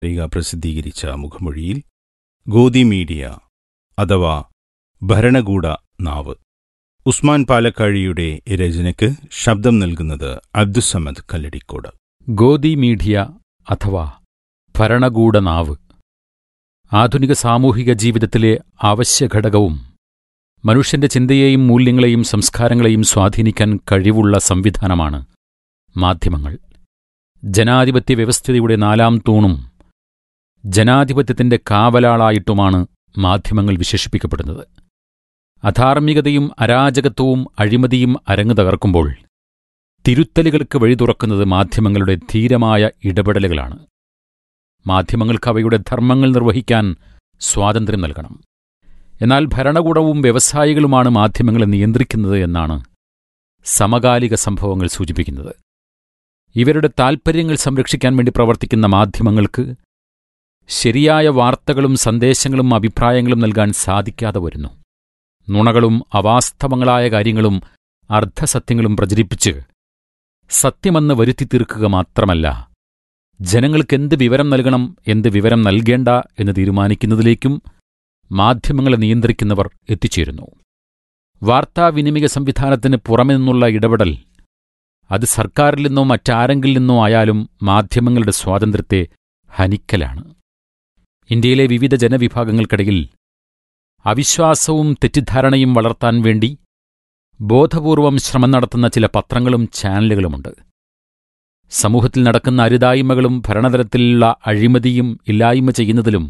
പത്രിക പ്രസിദ്ധീകരിച്ച മുഖമൊഴിയിൽ ഗോദി മീഡിയ അഥവാ ഭരണകൂട നാവ് ഉസ്മാൻ പാലക്കാഴിയുടെ രചനയ്ക്ക് ശബ്ദം നൽകുന്നത് അബ്ദുസമദ് കല്ലടിക്കോട് ഗോദി മീഡിയ അഥവാ ഭരണകൂടനാവ് ആധുനിക സാമൂഹിക ജീവിതത്തിലെ അവശ്യഘടകവും മനുഷ്യന്റെ ചിന്തയെയും മൂല്യങ്ങളെയും സംസ്കാരങ്ങളെയും സ്വാധീനിക്കാൻ കഴിവുള്ള സംവിധാനമാണ് മാധ്യമങ്ങൾ ജനാധിപത്യ വ്യവസ്ഥിതിയുടെ നാലാം തൂണും ജനാധിപത്യത്തിന്റെ കാവലാളായിട്ടുമാണ് മാധ്യമങ്ങൾ വിശേഷിപ്പിക്കപ്പെടുന്നത് അധാർമികതയും അരാജകത്വവും അഴിമതിയും അരങ്ങു തകർക്കുമ്പോൾ തിരുത്തലുകൾക്ക് വഴി തുറക്കുന്നത് മാധ്യമങ്ങളുടെ ധീരമായ ഇടപെടലുകളാണ് മാധ്യമങ്ങൾക്ക് അവയുടെ ധർമ്മങ്ങൾ നിർവഹിക്കാൻ സ്വാതന്ത്ര്യം നൽകണം എന്നാൽ ഭരണകൂടവും വ്യവസായികളുമാണ് മാധ്യമങ്ങളെ നിയന്ത്രിക്കുന്നത് എന്നാണ് സമകാലിക സംഭവങ്ങൾ സൂചിപ്പിക്കുന്നത് ഇവരുടെ താൽപ്പര്യങ്ങൾ സംരക്ഷിക്കാൻ വേണ്ടി പ്രവർത്തിക്കുന്ന മാധ്യമങ്ങൾക്ക് ശരിയായ വാർത്തകളും സന്ദേശങ്ങളും അഭിപ്രായങ്ങളും നൽകാൻ സാധിക്കാതെ വരുന്നു നുണകളും അവാസ്തവങ്ങളായ കാര്യങ്ങളും അർദ്ധസത്യങ്ങളും പ്രചരിപ്പിച്ച് സത്യമെന്ന് വരുത്തി തീർക്കുക മാത്രമല്ല ജനങ്ങൾക്ക് എന്ത് വിവരം നൽകണം എന്ത് വിവരം നൽകേണ്ട എന്ന് തീരുമാനിക്കുന്നതിലേക്കും മാധ്യമങ്ങളെ നിയന്ത്രിക്കുന്നവർ എത്തിച്ചേരുന്നു വാർത്താവിനിമയ സംവിധാനത്തിന് പുറമെ നിന്നുള്ള ഇടപെടൽ അത് സർക്കാരിൽ നിന്നോ മറ്റാരെങ്കിൽ നിന്നോ ആയാലും മാധ്യമങ്ങളുടെ സ്വാതന്ത്ര്യത്തെ ഹനിക്കലാണ് ഇന്ത്യയിലെ വിവിധ ജനവിഭാഗങ്ങൾക്കിടയിൽ അവിശ്വാസവും തെറ്റിദ്ധാരണയും വളർത്താൻ വേണ്ടി ബോധപൂർവം ശ്രമം നടത്തുന്ന ചില പത്രങ്ങളും ചാനലുകളുമുണ്ട് സമൂഹത്തിൽ നടക്കുന്ന അരുതായ്മകളും ഭരണതലത്തിലുള്ള അഴിമതിയും ഇല്ലായ്മ ചെയ്യുന്നതിലും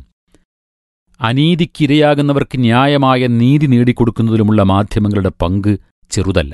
അനീതിക്കിരയാകുന്നവർക്ക് ന്യായമായ നീതി നേടിക്കൊടുക്കുന്നതിലുമുള്ള മാധ്യമങ്ങളുടെ പങ്ക് ചെറുതല്ല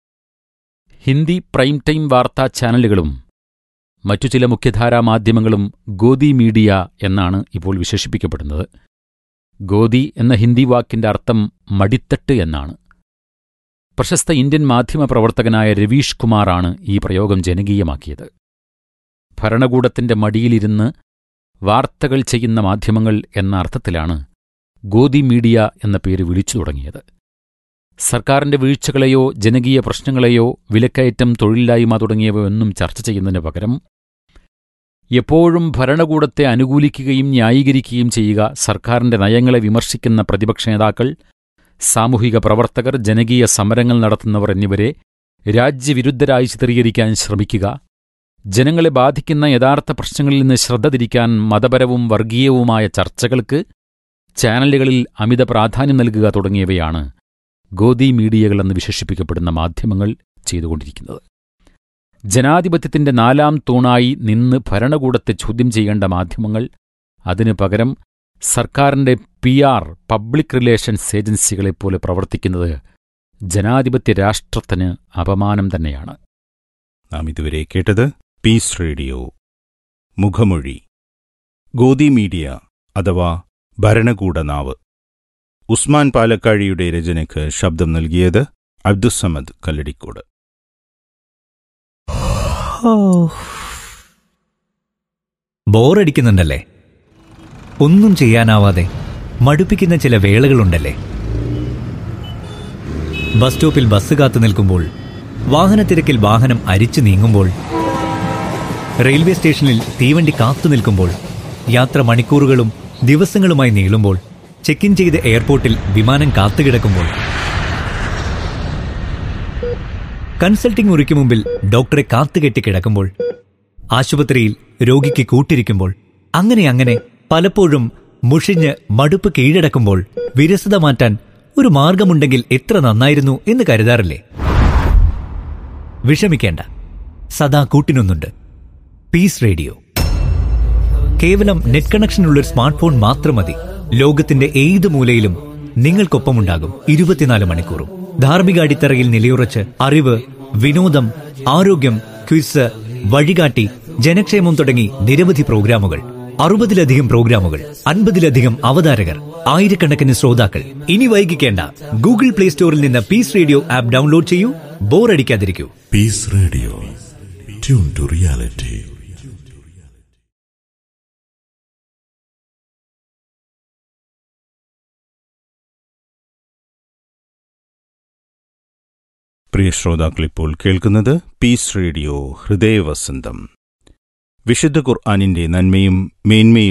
ഹിന്ദി പ്രൈം ടൈം വാർത്താ ചാനലുകളും മറ്റു ചില മുഖ്യധാരാ മാധ്യമങ്ങളും ഗോദി മീഡിയ എന്നാണ് ഇപ്പോൾ വിശേഷിപ്പിക്കപ്പെടുന്നത് ഗോദി എന്ന ഹിന്ദി വാക്കിന്റെ അർത്ഥം മടിത്തട്ട് എന്നാണ് പ്രശസ്ത ഇന്ത്യൻ മാധ്യമ പ്രവർത്തകനായ രവീഷ് കുമാറാണ് ഈ പ്രയോഗം ജനകീയമാക്കിയത് ഭരണകൂടത്തിന്റെ മടിയിലിരുന്ന് വാർത്തകൾ ചെയ്യുന്ന മാധ്യമങ്ങൾ എന്ന അർത്ഥത്തിലാണ് ഗോദി മീഡിയ എന്ന പേര് വിളിച്ചു തുടങ്ങിയത് സർക്കാരിന്റെ വീഴ്ചകളെയോ ജനകീയ പ്രശ്നങ്ങളെയോ വിലക്കയറ്റം തൊഴിലില്ലായ്മ തുടങ്ങിയവയൊന്നും ചർച്ച ചെയ്യുന്നതിന് പകരം എപ്പോഴും ഭരണകൂടത്തെ അനുകൂലിക്കുകയും ന്യായീകരിക്കുകയും ചെയ്യുക സർക്കാരിന്റെ നയങ്ങളെ വിമർശിക്കുന്ന പ്രതിപക്ഷ നേതാക്കൾ സാമൂഹിക പ്രവർത്തകർ ജനകീയ സമരങ്ങൾ നടത്തുന്നവർ എന്നിവരെ രാജ്യവിരുദ്ധരായി ചിത്രീകരിക്കാൻ ശ്രമിക്കുക ജനങ്ങളെ ബാധിക്കുന്ന യഥാർത്ഥ പ്രശ്നങ്ങളിൽ നിന്ന് ശ്രദ്ധ തിരിക്കാൻ മതപരവും വർഗീയവുമായ ചർച്ചകൾക്ക് ചാനലുകളിൽ അമിത പ്രാധാന്യം നൽകുക തുടങ്ങിയവയാണ് ഗോദി മീഡിയകളെന്ന് വിശേഷിപ്പിക്കപ്പെടുന്ന മാധ്യമങ്ങൾ ചെയ്തുകൊണ്ടിരിക്കുന്നത് ജനാധിപത്യത്തിന്റെ നാലാം തൂണായി നിന്ന് ഭരണകൂടത്തെ ചോദ്യം ചെയ്യേണ്ട മാധ്യമങ്ങൾ അതിനു പകരം സർക്കാരിന്റെ പി ആർ പബ്ലിക് റിലേഷൻസ് ഏജൻസികളെപ്പോലെ പ്രവർത്തിക്കുന്നത് ജനാധിപത്യ രാഷ്ട്രത്തിന് അപമാനം തന്നെയാണ് നാം ഇതുവരെ കേട്ടത് പീസ് റേഡിയോ മുഖമൊഴി ഗോദി മീഡിയ അഥവാ ഭരണകൂട നാവ് ഉസ്മാൻ പാലക്കാഴിയുടെ രചനയ്ക്ക് ശബ്ദം നൽകിയത് അബ്ദുസമദ് കല്ലടിക്കോട് ബോറടിക്കുന്നുണ്ടല്ലേ ഒന്നും ചെയ്യാനാവാതെ മടുപ്പിക്കുന്ന ചില വേളകളുണ്ടല്ലേ ബസ് സ്റ്റോപ്പിൽ ബസ് കാത്തു നിൽക്കുമ്പോൾ വാഹനത്തിരക്കിൽ വാഹനം അരിച്ചു നീങ്ങുമ്പോൾ റെയിൽവേ സ്റ്റേഷനിൽ തീവണ്ടി കാത്തു നിൽക്കുമ്പോൾ യാത്ര മണിക്കൂറുകളും ദിവസങ്ങളുമായി നീളുമ്പോൾ ചെക്ക് ഇൻ ചെയ്ത് എയർപോർട്ടിൽ വിമാനം കാത്തുകിടക്കുമ്പോൾ കൺസൾട്ടിംഗ് മുറിക്ക് മുമ്പിൽ ഡോക്ടറെ കാത്തുകെട്ടി കിടക്കുമ്പോൾ ആശുപത്രിയിൽ രോഗിക്ക് കൂട്ടിരിക്കുമ്പോൾ അങ്ങനെ അങ്ങനെ പലപ്പോഴും മുഷിഞ്ഞ് മടുപ്പ് കീഴടക്കുമ്പോൾ വിരസത മാറ്റാൻ ഒരു മാർഗമുണ്ടെങ്കിൽ എത്ര നന്നായിരുന്നു എന്ന് കരുതാറില്ലേ വിഷമിക്കേണ്ട സദാ കൂട്ടിനൊന്നുണ്ട് പീസ് റേഡിയോ കേവലം നെറ്റ് കണക്ഷനുള്ള ഒരു സ്മാർട്ട് ഫോൺ മാത്രം മതി ലോകത്തിന്റെ ഏത് മൂലയിലും നിങ്ങൾക്കൊപ്പമുണ്ടാകും ഇരുപത്തിനാല് മണിക്കൂറും ധാർമ്മിക അടിത്തറയിൽ നിലയുറച്ച് അറിവ് വിനോദം ആരോഗ്യം ക്വിസ് വഴികാട്ടി ജനക്ഷേമം തുടങ്ങി നിരവധി പ്രോഗ്രാമുകൾ അറുപതിലധികം പ്രോഗ്രാമുകൾ അൻപതിലധികം അവതാരകർ ആയിരക്കണക്കിന് ശ്രോതാക്കൾ ഇനി വൈകിക്കേണ്ട ഗൂഗിൾ പ്ലേ സ്റ്റോറിൽ നിന്ന് പീസ് റേഡിയോ ആപ്പ് ഡൗൺലോഡ് ചെയ്യൂ ബോറടിക്കാതിരിക്കൂ Peace Radio. Tune to reality. പ്രിയ ശ്രോതാക്കളിപ്പോൾ കേൾക്കുന്നത് പീസ് റേഡിയോ ഹൃദയവസന്തം വിശുദ്ധ ഖുർആാനിന്റെ നന്മയും മേന്മയും